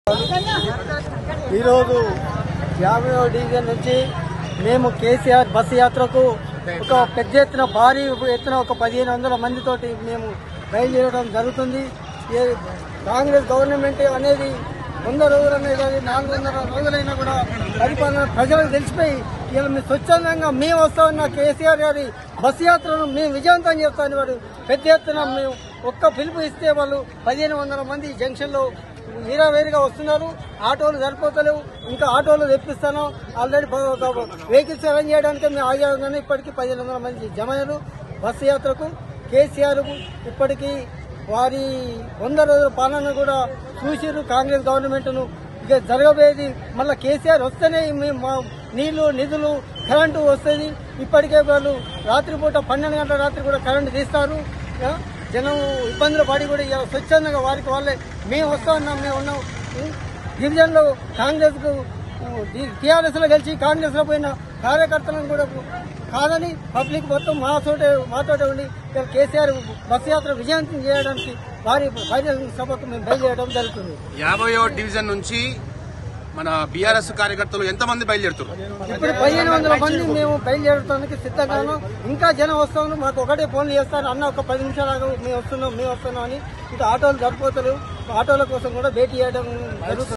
ఈరోజు యాభై డివిజన్ నుంచి మేము కేసీఆర్ బస్సు యాత్రకు ఒక పెద్ద ఎత్తున భారీ ఎత్తున ఒక పదిహేను వందల మందితోటి మేము బయలుదేరడం జరుగుతుంది ఏ కాంగ్రెస్ గవర్నమెంట్ అనేది వంద రోజులు అనేది అది నాలుగు వందల రోజులైనా కూడా పరిపాలన ప్రజలకు తెలిసిపోయి ఇలా మేము స్వచ్ఛందంగా మేము వస్తామన్న కేసీఆర్ గారి బస్సు యాత్రను మేము విజయవంతం చేస్తామని వాడు పెద్ద ఎత్తున మేము ఒక్క పిలుపు ఇస్తే వాళ్ళు పదిహేను వందల మంది జంక్షన్లో వీరావేరిగా వస్తున్నారు ఆటోలు సరిపోతలేవు ఇంకా ఆటోలు తెప్పిస్తాను ఆల్రెడీ వెహికల్స్ అరేంజ్ చేయడానికి మేము ఆగాగానే ఇప్పటికీ పదిహేను వందల మంది జమ అయ్యారు బస్సు యాత్రకు కేసీఆర్ ఇప్పటికీ వారి వంద రోజుల పాలన కూడా చూసిరు కాంగ్రెస్ గవర్నమెంట్ను ఇక జరగబోయేది మళ్ళీ కేసీఆర్ వస్తేనే మేము మా నీళ్లు నిధులు కరెంటు వస్తుంది ఇప్పటికే వాళ్ళు రాత్రిపూట పన్నెండు గంటల రాత్రి కూడా కరెంటు తీస్తారు ఆ, జనం ఇబ్బందులు పడి కూడా ఇవాళ స్వచ్ఛందంగా వారికి వాళ్ళే మేము వస్తా ఉన్నాం మేము ఉన్నాం ఉం? డివిజన్లో కాంగ్రెస్కు టీఆర్ఎస్ లో గెలిచి కాంగ్రెస్ లో పోయిన కార్యకర్తలను కూడా కాదని పబ్లిక్ మొత్తం మాతోటే మాతోటే ఉండి ఇవాళ కేసీఆర్ బస్సు యాత్ర విజయవంతం చేయడానికి వారి బహిరంగ సభకు మేము బయలుదేరడం జరుగుతుంది యాభైయో డివిజన్ నుంచి మన బీఆర్ఎస్ కార్యకర్తలు ఎంతమంది బయలుదేరుతారు ఇప్పుడు పదిహేను వందల మంది మేము బయలుదేరడానికి సిద్ధంగాను ఇంకా జనం వస్తాము మాకు ఒకటే ఫోన్ చేస్తాను అన్న ఒక పది నిమిషాలు ఆగు, మేము వస్తున్నాం మేము వస్తున్నాం అని ఇటు ఆటోలు సరిపోతలేవు ఆటోల కోసం కూడా భేటీ చేయడం జరుగుతుంది